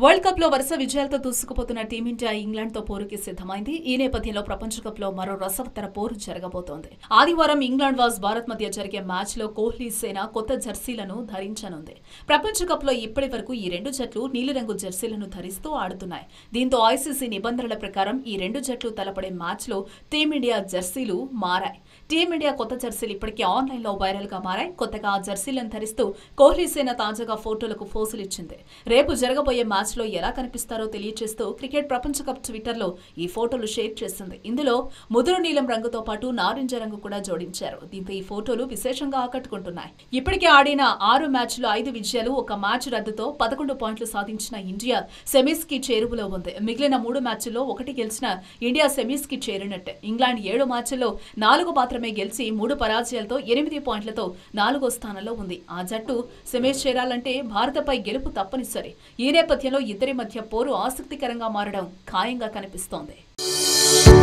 world cup లో వరుస విజయాలతో దూసుకుపోతున్న టీమిండియా ఇంగ్లాండ్ తో పోరుకి సిద్ధమైంది ఈ నేపథ్యంలో ప్రపంచ కప్ లో మరో రసవత్తర పోరు జరగబోతోంది ఆదివారం ఇంగ్లాండ్ వాస్ భారత్ మధ్య జరిగే మ్యాచ్ లో కోహ్లీ సేన కొత్త జెర్సీలను ధరించనుంది ప్రపంచ కప్ లో ఇప్పటి వరకు ఈ రెండు జట్లు నీలిరంగు జెర్సీలను ధరిస్తూ ఆడుతున్నాయి దీంతో ఐసీసీ నిబంధనల ప్రకారం ఈ రెండు జట్లు తలపడే మ్యాచ్ లో టీమిండియా జెర్సీలు మారాయి టీమిండియా కొత్త జెర్సీలు ఇప్పటికే ఆన్లైన్ లో వైరల్ గా మారాయి కొత్తగా ఆ జెర్సీలను ధరిస్తూ కోహ్లీ సేన తాజాగా ఫోటోలకు ఫోజులు ఇచ్చింది రేపు జరగబోయే మ్యాచ్ లో ఎలా కనిపిస్తారో తెలియజేస్తూ క్రికెట్ ప్రపంచ కప్ ట్విట్టర్ లో ఈ ఫోటోలు షేర్ చేసింది ఇందులో ముదురు నీలం రంగుతో పాటు నారింజ రంగు కూడా జోడించారు దీంతో ఈ ఫోటోలు విశేషంగా ఆకట్టుకుంటున్నాయి ఇప్పటికే ఆడిన ఆరు మ్యాచ్లు ఐదు విజయాలు ఒక మ్యాచ్ రద్దుతో పదకొండు పాయింట్లు సాధించిన ఇండియా సెమీస్ కి చేరువలో ఉంది మిగిలిన మూడు మ్యాచ్ల్లో ఒకటి గెలిచిన ఇండియా సెమీస్ కి చేరినట్టే ఇంగ్లాండ్ ఏడు మ్యాచ్ల్లో నాలుగు మాత్రమే గెలిచి మూడు పరాజయాలతో ఎనిమిది పాయింట్లతో నాలుగో స్థానంలో ఉంది ఆ జట్టు సెమీస్ చేరాలంటే భారతపై గెలుపు తప్పనిసరి ఈ నేపథ్యంలో ఇద్దరి మధ్య పోరు ఆసక్తికరంగా మారడం ఖాయంగా కనిపిస్తోంది